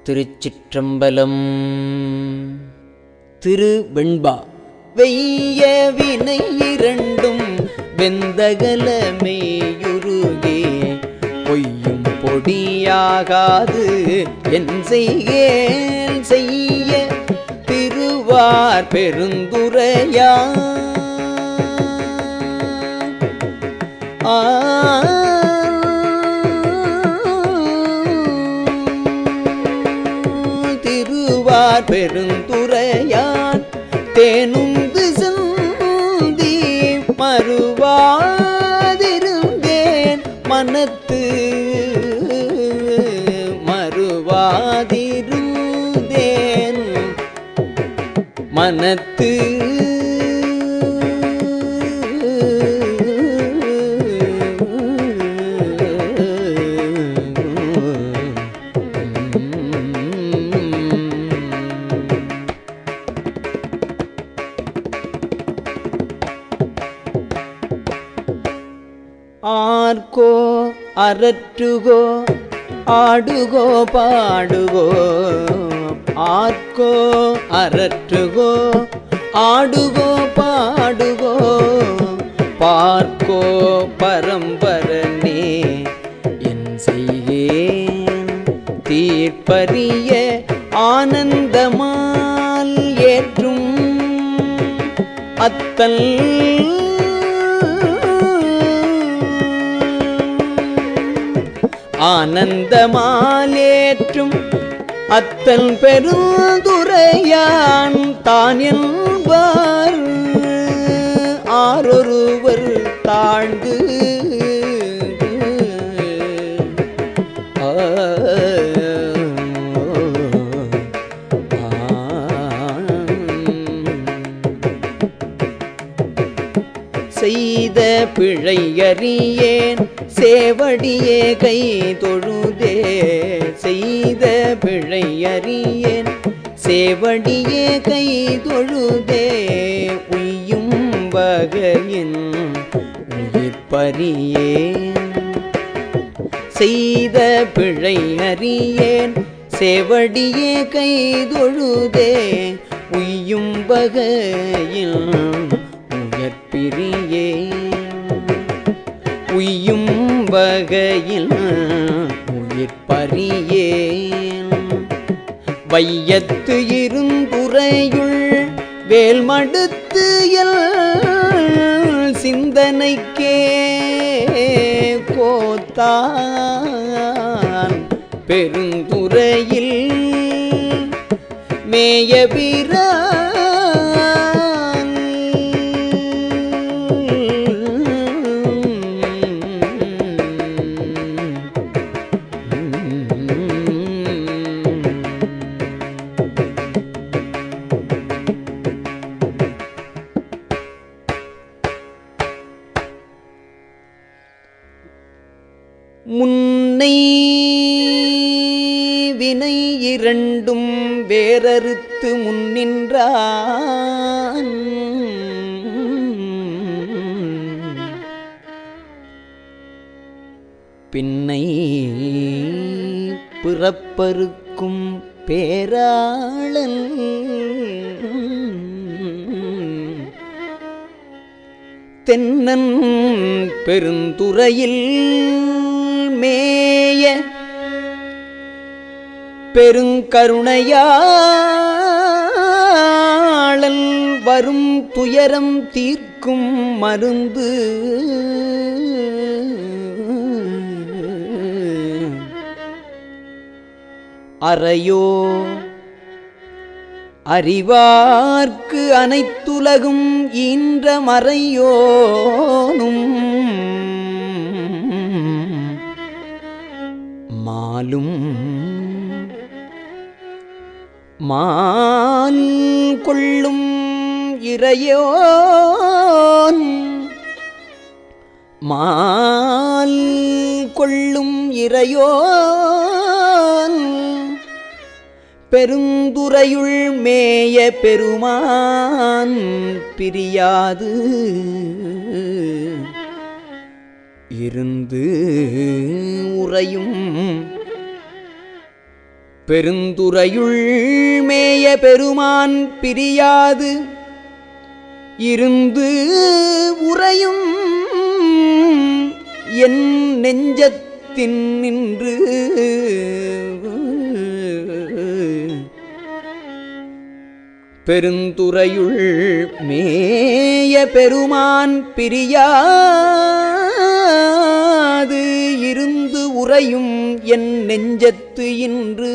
திருச்சிற்றம்பலம் திரு வெண்பா வெய்ய வினை இரண்டும் வெந்தகலமேயுருகே பொய்யும் பொடியாகாது என் செய்கேன் செய்ய திருவார் பெருந்துரையா திருவார் பெருந்துரையான் தேனுந்து சிந்தி மறுவாதிருந்தேன் மனத்து மறுவாதிருந்தேன் மனத்து ஆர்கோ அரற்றுகோ ஆடுகோ பாடுகோ ஆர்கோ அரற்றுகோ ஆடுகோ பாடுகோ பார்க்கோ பரம்பரனே என் செய்கேன் தீர்ப்பரிய ஆனந்தமால் ஏற்றும் அத்தல் ஆனந்தமாலேற்றும் அத்தல் பெருந்துரையான் தான் என்பார் ஆரொருவர் தாழ்ந்து ஆ, செய்த பிழையறியேன் சேவடியே கை தொழுதே செய்த பிழையறியேன் சேவடியே கை தொழுதே உய்யும் வகையின் உயிர்ப்பறியேன் செய்த பிழை அறியேன் சேவடியே கை தொழுதே உய்யும் வகையில் உயர்பிரியேன் உய்யும் வகையில் உயிர்ப்பறியேன் வையத்து இருந்துறையுள் வேல் மடுத்து எல் சிந்தனைக்கே கோத்தான் பெருந்துறையில் மேயபிரான் முன்னை வினை இரண்டும் வேறறுத்து முன்னின்றான் பின்னை பிறப்பருக்கும் பேராளன் தென்னன் பெருந்துறையில் மேய பெருங்கருணையாளல் வரும் துயரம் தீர்க்கும் மருந்து அறையோ அறிவார்க்கு அனைத்துலகும் ஈன்ற மறையோனும் மாலும் மால் கொள்ளும் இறையோன் மால் கொள்ளும் இறையோன் பெருந்துறையுள் மேய பெருமான் பிரியாது இருந்து உறையும் பெருந்துறையுள் மேய பெருமான் பிரியாது இருந்து உறையும் என் நெஞ்சத்தின் நின்று பெருந்துறையுள் மேய பெருமான் பிரியாது இருந்து உறையும் என் நெஞ்சத்து இன்று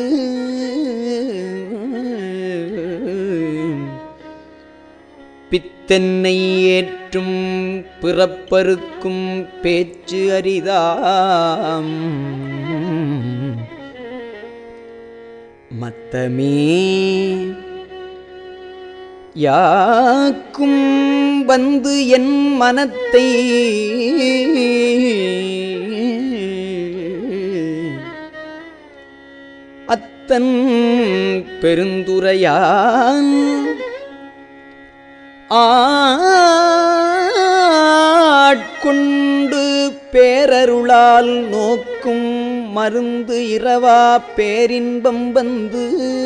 பித்தென்னை ஏற்றும் பிறப்பருக்கும் பேச்சு அரிதாம் மத்தமே யாக்கும் வந்து என் மனத்தை அத்தன் பெருந்துரையான் ஆட்கொண்டு பேரருளால் நோக்கும் மருந்து இரவா பேரின்பம் வந்து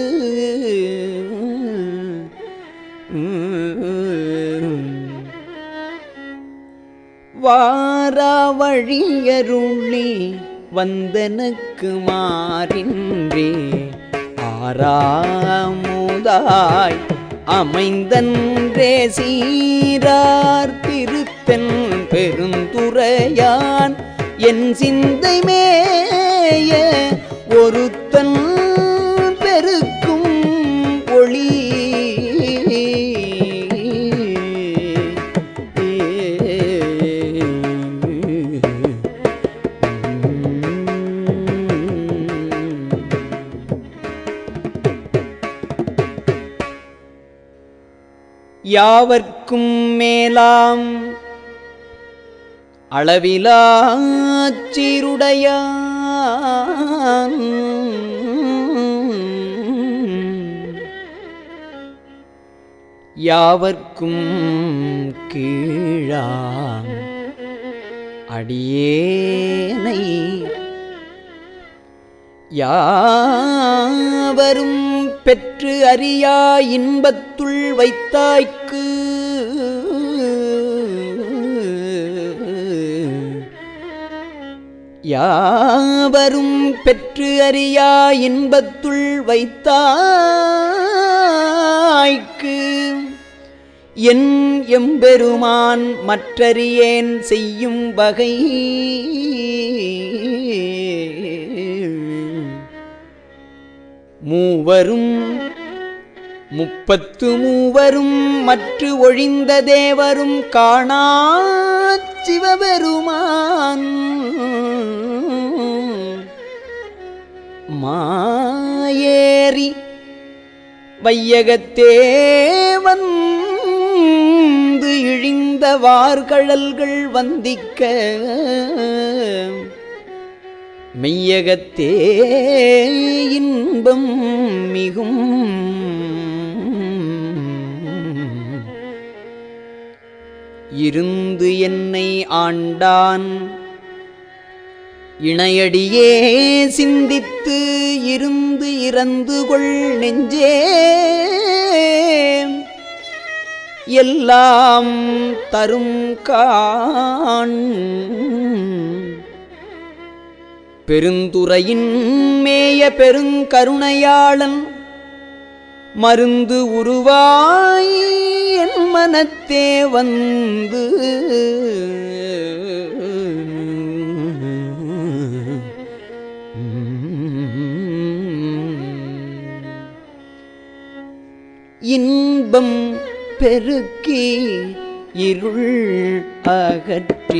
வாரா வழியருளி வந்தனக்கு மாறின்றே ஆறாமுதாய் அமைந்தன்றே சீரார் திருத்தன் பெருந்துரையான் என் சிந்தை மேய ஒருத்தன் பெருக்கும் ஒளி யாவர்க்கும் மேலாம் அளவிலாச்சிருடையான் யாவர்க்கும் கீழாம் அடியேனை யாவரும் பெற்று அறியா இன்பத்துள் வைத்தாய்க்கு யாவரும் பெற்று அறியா இன்பத்துள் வைத்தாய்க்கு என் எம்பெருமான் மற்றறியேன் செய்யும் வகை மூவரும் முப்பத்து மூவரும் மற்ற ஒழிந்த தேவரும் காணா சிவபெருமான் மாயேறி வையகத்தே வந்து இழிந்த வார்கழல்கள் வந்திக்க மெய்யகத்தே இன்பம் மிகும் இருந்து என்னை ஆண்டான் இணையடியே சிந்தித்து இருந்து இறந்து கொள் நெஞ்சே எல்லாம் தரும் காண் பெருந்துறையின் மேய பெருங்கருணையாளன் மருந்து உருவாய் என் மனத்தே வந்து இன்பம் பெருக்கி இருள் அகற்றி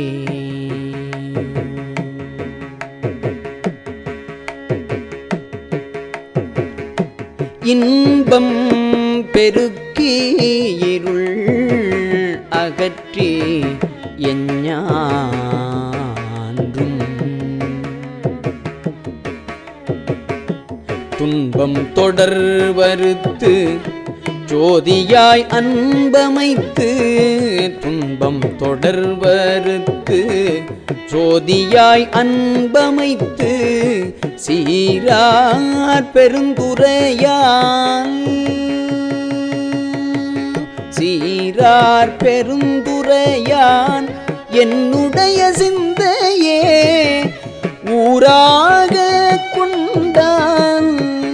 இன்பம் பெருக்கி இருள் அகற்றி எஞ்ஞான்றும் துன்பம் தொடர் வருத்து ஜோதியாய் அன்பமைத்து துன்பம் தொடர் வருத்து ஜோதியாய் அன்பமைத்து சீரார் பெருந்துரையான் சீரார் பெருந்துரையான் என்னுடைய சிந்தையே ஊராக கொண்டான்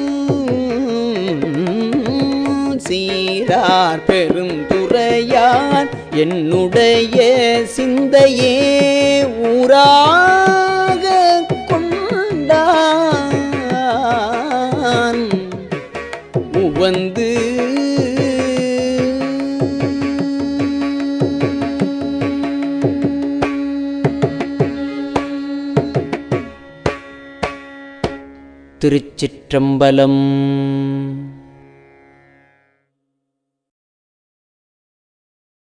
சீரார் பெருந்துரையான் என்னுடைய சிந்தையே ஊராக கொண்டான் உவந்து திருச்சிற்றம்பலம்